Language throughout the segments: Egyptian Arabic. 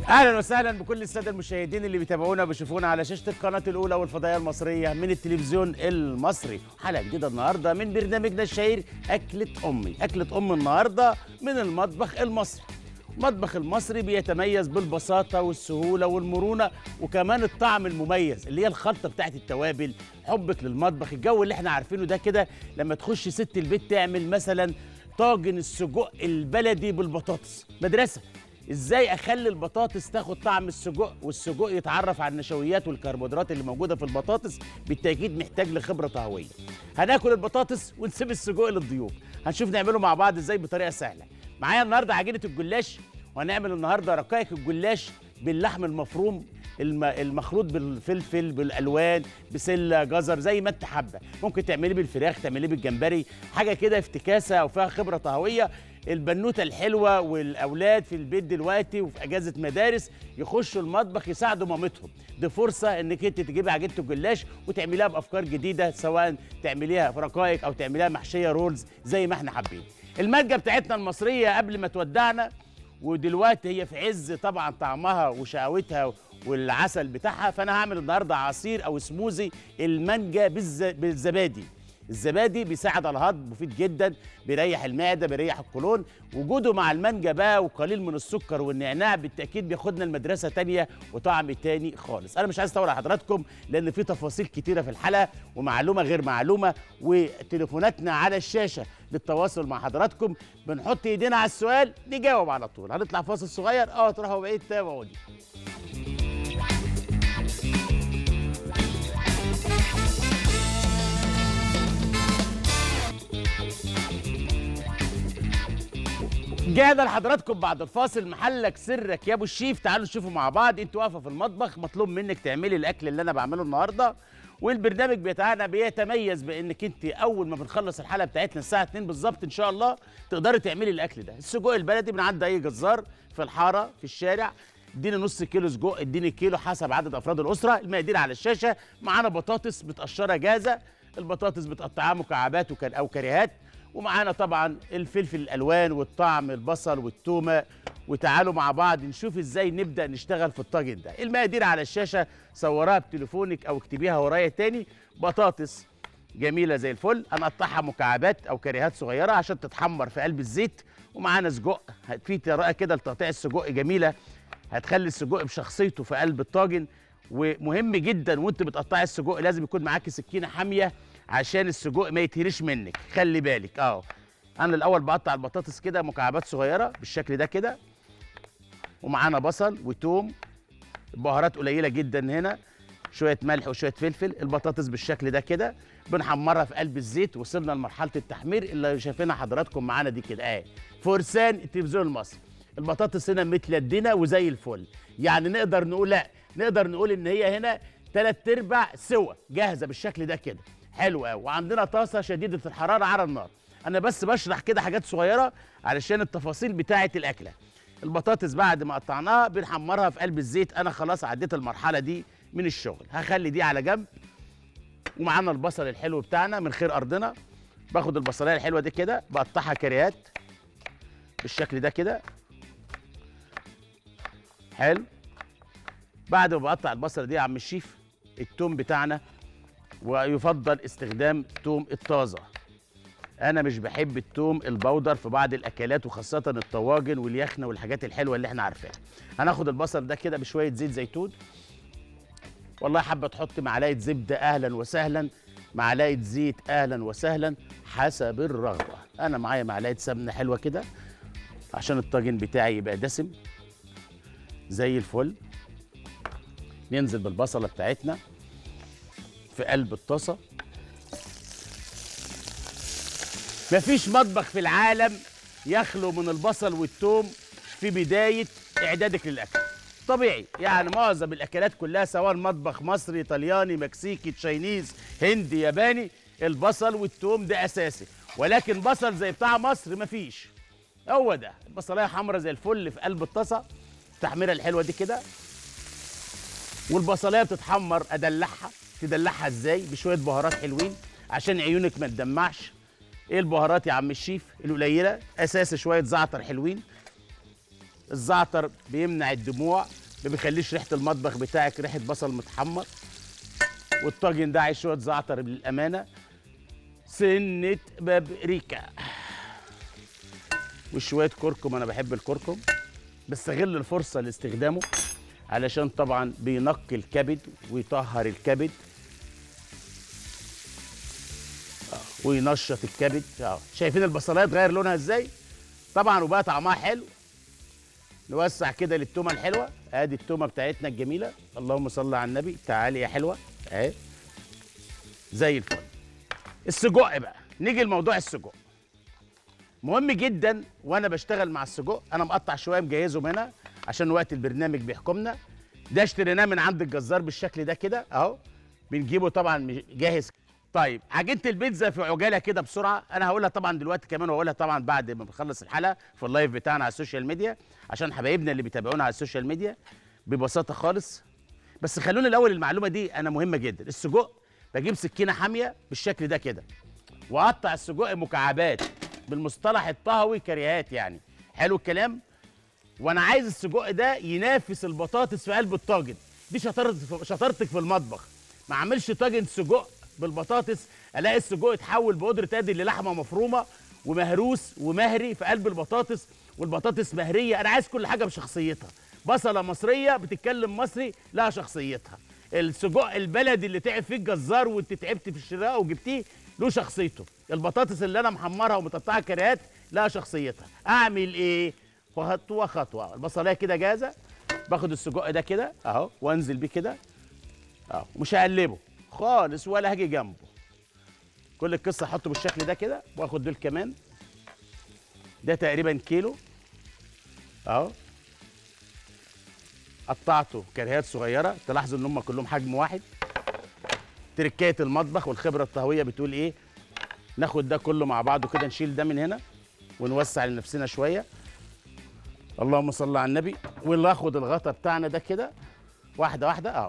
اهلا وسهلا بكل الساده المشاهدين اللي بيتابعونا وبيشوفونا على شاشه القناه الاولى والفضائيه المصريه من التلفزيون المصري حلقه جديده النهارده من برنامجنا الشهير اكله امي اكله ام النهارده من المطبخ المصري المطبخ المصري بيتميز بالبساطة والسهولة والمرونة وكمان الطعم المميز اللي هي الخلطة بتاعت التوابل حبك للمطبخ الجو اللي احنا عارفينه ده كده لما تخش ست البيت تعمل مثلا طاجن السجق البلدي بالبطاطس مدرسة ازاي اخلي البطاطس تاخد طعم السجق والسجق يتعرف على النشويات والكربوهيدرات اللي موجوده في البطاطس بالتاكيد محتاج لخبره طهويه هناكل البطاطس ونسيب السجق للضيوف هنشوف نعمله مع بعض ازاي بطريقه سهله معايا النهارده عجينه الجلاش وهنعمل النهارده رقائق الجلاش باللحم المفروم الم- المخلوط بالفلفل بالالوان بسله جزر زي ما انت حابه ممكن تعمليه بالفراخ تعمليه بالجمبري حاجه كده افتكاسه او فيها خبره طهويه البنوته الحلوه والاولاد في البيت دلوقتي وفي اجازه مدارس يخشوا المطبخ يساعدوا مامتهم دي فرصه انك انت تجيبي عجينه الجلاش وتعمليها بافكار جديده سواء تعمليها في رقائق او تعمليها محشيه رولز زي ما احنا حابين المادة بتاعتنا المصريه قبل ما تودعنا ودلوقتي هي في عز طبعا طعمها وشقاوتها والعسل بتاعها فانا هعمل النهارده عصير او سموزي المانجا بالز... بالزبادي الزبادي بيساعد على الهضم مفيد جدا بيريح المعده بيريح القولون وجوده مع المانجا بقى وقليل من السكر والنعناع بالتاكيد بياخدنا لمدرسه تانية وطعم تاني خالص انا مش عايز اطول على حضراتكم لان في تفاصيل كتيره في الحلقه ومعلومه غير معلومه وتليفوناتنا على الشاشه للتواصل مع حضراتكم بنحط ايدينا على السؤال نجاوب على طول هنطلع فاصل صغير اه تروحوا بعيد تابعوني جاهزة لحضراتكم بعد الفاصل محلك سرك يا ابو الشيف تعالوا نشوفوا مع بعض انت واقفه في المطبخ مطلوب منك تعملي الاكل اللي انا بعمله النهارده والبرنامج بتاعنا بيتميز بانك انت اول ما بنخلص الحلقه بتاعتنا الساعه 2 بالظبط ان شاء الله تقدري تعملي الاكل ده السجق البلدي من عند اي جزار في الحاره في الشارع اديني نص كيلو سجق اديني كيلو حسب عدد افراد الاسره المقادير على الشاشه معانا بطاطس متقشره جاهزه البطاطس بتقطعها مكعبات وكان او كريهات ومعانا طبعا الفلفل الالوان والطعم البصل والتومه وتعالوا مع بعض نشوف ازاي نبدا نشتغل في الطاجن ده المقادير على الشاشه صورها بتليفونك او اكتبيها ورايا تاني بطاطس جميله زي الفل هنقطعها مكعبات او كريهات صغيره عشان تتحمر في قلب الزيت ومعانا سجق في طريقه كده لتقطيع السجق جميله هتخلي السجق بشخصيته في قلب الطاجن ومهم جدا وانت بتقطعي السجق لازم يكون معاكي سكينه حاميه عشان السجق ما يتهريش منك خلي بالك اه انا الاول بقطع البطاطس كده مكعبات صغيره بالشكل ده كده ومعانا بصل وتوم بهارات قليله جدا هنا شويه ملح وشويه فلفل البطاطس بالشكل ده كده بنحمرها في قلب الزيت وصلنا لمرحله التحمير اللي شايفينها حضراتكم معانا دي كده اهي فرسان التلفزيون المصري البطاطس هنا متلدنه وزي الفل يعني نقدر نقول لا نقدر نقول ان هي هنا تلات ارباع سوا جاهزه بالشكل ده كده حلو قوي وعندنا طاسه شديده الحراره على النار انا بس بشرح كده حاجات صغيره علشان التفاصيل بتاعه الاكله البطاطس بعد ما قطعناها بنحمرها في قلب الزيت انا خلاص عديت المرحله دي من الشغل هخلي دي على جنب ومعانا البصل الحلو بتاعنا من خير ارضنا باخد البصلايه الحلوه دي كده بقطعها كريات بالشكل ده كده حلو بعد ما بقطع البصله دي يا عم الشيف التوم بتاعنا ويفضل استخدام توم الطازه انا مش بحب التوم البودر في بعض الاكلات وخاصه الطواجن واليخنه والحاجات الحلوه اللي احنا عارفينها هناخد البصل ده كده بشويه زيت زيتون والله حابه تحط معلقه زبده اهلا وسهلا معلقه زيت اهلا وسهلا حسب الرغبه انا معايا معلقه سمنه حلوه كده عشان الطاجن بتاعي يبقى دسم زي الفل ننزل بالبصله بتاعتنا في قلب الطاسه مفيش مطبخ في العالم يخلو من البصل والثوم في بدايه اعدادك للاكل طبيعي يعني معظم الاكلات كلها سواء مطبخ مصري ايطالياني مكسيكي تشاينيز هندي ياباني البصل والثوم ده اساسي ولكن بصل زي بتاع مصر مفيش هو ده البصلايه حمرا زي الفل في قلب الطاسه التحميره الحلوه دي كده والبصلايه بتتحمر ادلعها تدلعها ازاي بشويه بهارات حلوين عشان عيونك ما تدمعش ايه البهارات يا عم الشيف القليله اساس شويه زعتر حلوين الزعتر بيمنع الدموع ما بيخليش ريحه المطبخ بتاعك ريحه بصل متحمر والطاجن ده عايز شويه زعتر للامانه سنه بابريكا وشويه كركم انا بحب الكركم بستغل الفرصه لاستخدامه علشان طبعا بينقي الكبد ويطهر الكبد آه، وينشط الكبد اه شايفين البصلايه اتغير لونها ازاي طبعا وبقى طعمها حلو نوسع كده للتومه الحلوه ادي التومه بتاعتنا الجميله اللهم صل على النبي تعالي يا حلوه اهي زي الفل السجق بقى نيجي لموضوع السجق مهم جدا وانا بشتغل مع السجق انا مقطع شويه مجهزهم هنا عشان وقت البرنامج بيحكمنا ده اشتريناه من عند الجزار بالشكل ده كده اهو بنجيبه طبعا مش- جاهز طيب عجينه البيتزا في عجاله كده بسرعه انا هقولها طبعا دلوقتي كمان وهقولها طبعا بعد ما بنخلص الحلقه في اللايف بتاعنا على السوشيال ميديا عشان حبايبنا اللي بيتابعونا على السوشيال ميديا ببساطه خالص بس خلونا الاول المعلومه دي انا مهمه جدا السجق بجيب سكينه حاميه بالشكل ده كده واقطع السجق مكعبات بالمصطلح الطهوي كريهات يعني حلو الكلام وانا عايز السجق ده ينافس البطاطس في قلب الطاجن دي شطارتك شطارتك في المطبخ ما اعملش طاجن سجق بالبطاطس الاقي السجق اتحول بقدره قادر للحمه مفرومه ومهروس ومهري في قلب البطاطس والبطاطس مهريه انا عايز كل حاجه بشخصيتها بصله مصريه بتتكلم مصري لها شخصيتها السجق البلدي اللي تعب فيه الجزار وانت تعبت في الشراء وجبتيه له شخصيته البطاطس اللي انا محمرها ومتقطعها كريهات لها شخصيتها اعمل ايه خطوه خطوه البصلايه كده جاهزه باخد السجق ده كده اهو وانزل بيه كده اهو مش هقلبه خالص ولا هاجي جنبه كل القصه احطه بالشكل ده كده واخد دول كمان ده تقريبا كيلو اهو قطعته كريهات صغيره تلاحظوا ان هم كلهم حجم واحد تركايه المطبخ والخبره الطهويه بتقول ايه ناخد ده كله مع بعضه كده نشيل ده من هنا ونوسع لنفسنا شويه اللهم صل على النبي وناخد الغطا بتاعنا ده كده واحده واحده اهو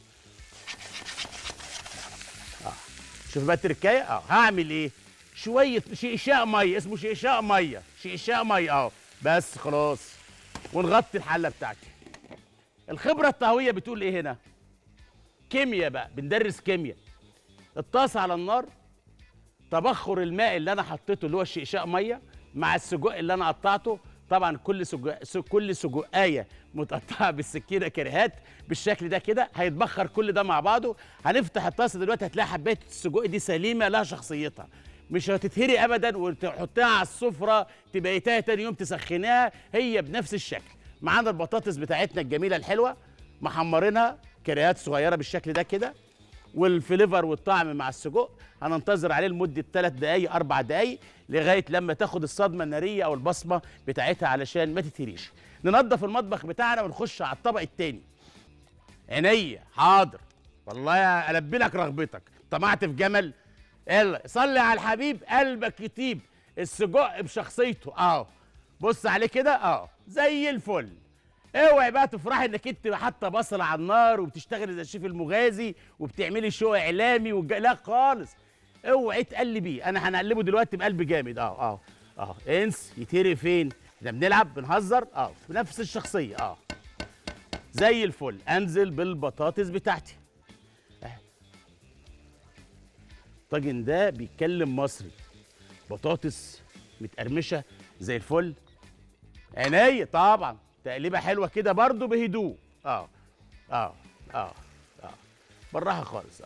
اه شوف بقى التركايه اه هعمل ايه شويه شقشاق ميه اسمه شقشاق ميه شقشاق ميه اهو بس خلاص ونغطي الحله بتاعتي الخبره الطهويه بتقول ايه هنا كيمياء بقى بندرس كيمياء الطاسه على النار تبخر الماء اللي انا حطيته اللي هو الشقشاق ميه مع السجق اللي انا قطعته طبعا كل سجق س- كل سجقايه متقطعه بالسكينه كريهات بالشكل ده كده هيتبخر كل ده مع بعضه هنفتح الطاسه دلوقتي هتلاقي حبايه السجق دي سليمه لها شخصيتها مش هتتهري ابدا وتحطها على السفره تبيتها تاني يوم تسخنيها هي بنفس الشكل معانا البطاطس بتاعتنا الجميله الحلوه محمرينها كريهات صغيره بالشكل ده كده والفليفر والطعم مع السجق هننتظر عليه لمده 3 دقائق 4 دقائق لغايه لما تاخد الصدمه الناريه او البصمه بتاعتها علشان ما تتهريش ننظف المطبخ بتاعنا ونخش على الطبق التاني عينيا حاضر والله يا البي لك رغبتك طمعت في جمل يلا صلي على الحبيب قلبك يطيب السجق بشخصيته اه بص عليه كده اه زي الفل اوعي بقى تفرحي انك انت حاطه بصل على النار وبتشتغلي زي الشيف المغازي وبتعملي شو اعلامي والج... لا خالص اوعي تقلبيه انا هنقلبه دلوقتي بقلب جامد اه اه اه انس يتهري فين احنا بنلعب بنهزر اه بنفس الشخصيه اه زي الفل انزل بالبطاطس بتاعتي الطاجن ده بيتكلم مصري بطاطس متقرمشه زي الفل عينيا طبعا تقليبه حلوه كده برضو بهدوء اه اه اه اه بالراحه خالص اه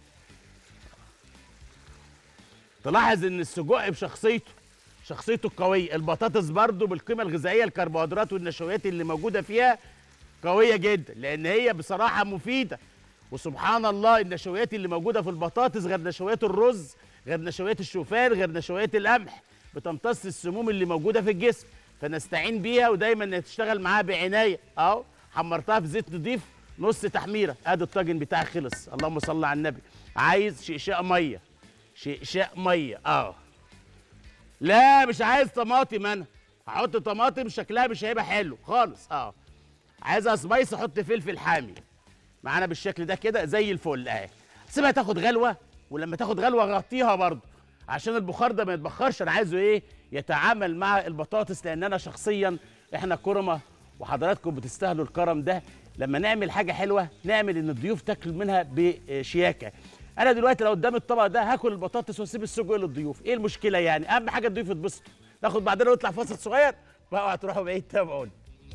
تلاحظ ان السجق بشخصيته شخصيته القويه البطاطس برضو بالقيمه الغذائيه الكربوهيدرات والنشويات اللي موجوده فيها قويه جدا لان هي بصراحه مفيده وسبحان الله النشويات اللي موجوده في البطاطس غير نشويات الرز غير نشويات الشوفان غير نشويات القمح بتمتص السموم اللي موجوده في الجسم فنستعين بيها ودايما نشتغل معاها بعنايه اهو حمرتها في زيت نضيف نص تحميره ادي الطاجن بتاعي خلص اللهم صل على النبي عايز شقشاق ميه شقشاق ميه اه لا مش عايز طماطم انا هحط طماطم شكلها مش هيبقى حلو خالص اه عايزها سبايس احط فلفل حامي معانا بالشكل ده كده زي الفل اهي سيبها تاخد غلوه ولما تاخد غلوه غطيها برضه عشان البخار ده ما يتبخرش انا عايزه ايه يتعامل مع البطاطس لان انا شخصيا احنا كرمه وحضراتكم بتستاهلوا الكرم ده لما نعمل حاجه حلوه نعمل ان الضيوف تاكل منها بشياكه انا دلوقتي لو قدام الطبق ده هاكل البطاطس واسيب السجق للضيوف ايه المشكله يعني اهم حاجه الضيوف يتبسطوا ناخد بعدين ونطلع فاصل صغير واوعى تروحوا بعيد تابعوني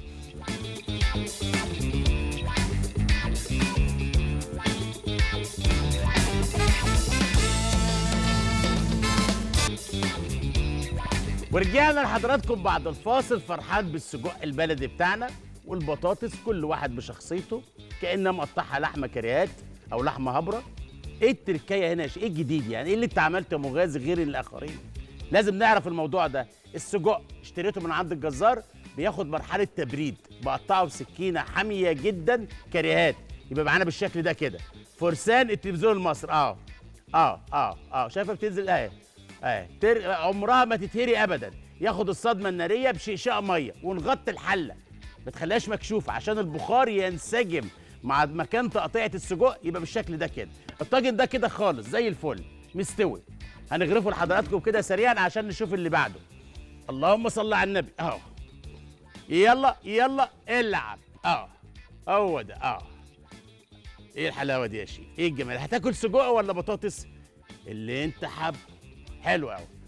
ورجعنا لحضراتكم بعد الفاصل فرحان بالسجق البلدي بتاعنا والبطاطس كل واحد بشخصيته كانها مقطعها لحمه كريات او لحمه هبره ايه التركايه هنا يا شيخ؟ ايه الجديد يعني ايه اللي انت عملته يا مغازي غير الاخرين لازم نعرف الموضوع ده السجق اشتريته من عند الجزار بياخد مرحله تبريد بقطعه بسكينه حاميه جدا كريهات يبقى معانا بالشكل ده كده فرسان التلفزيون المصري اه اه اه اه شايفه بتنزل اهي اهي تر... عمرها ما تتهري ابدا ياخد الصدمه الناريه بشقشاق ميه ونغطي الحله ما تخليهاش مكشوفه عشان البخار ينسجم مع مكان تقطيعه السجق يبقى بالشكل ده كده الطاجن ده كده خالص زي الفل مستوي هنغرفه لحضراتكم كده سريعا عشان نشوف اللي بعده اللهم صل على النبي اهو يلا يلا العب اه هو ده اه ايه الحلاوه دي يا شيخ ايه الجمال هتاكل سجق ولا بطاطس اللي انت حابه حلو قوي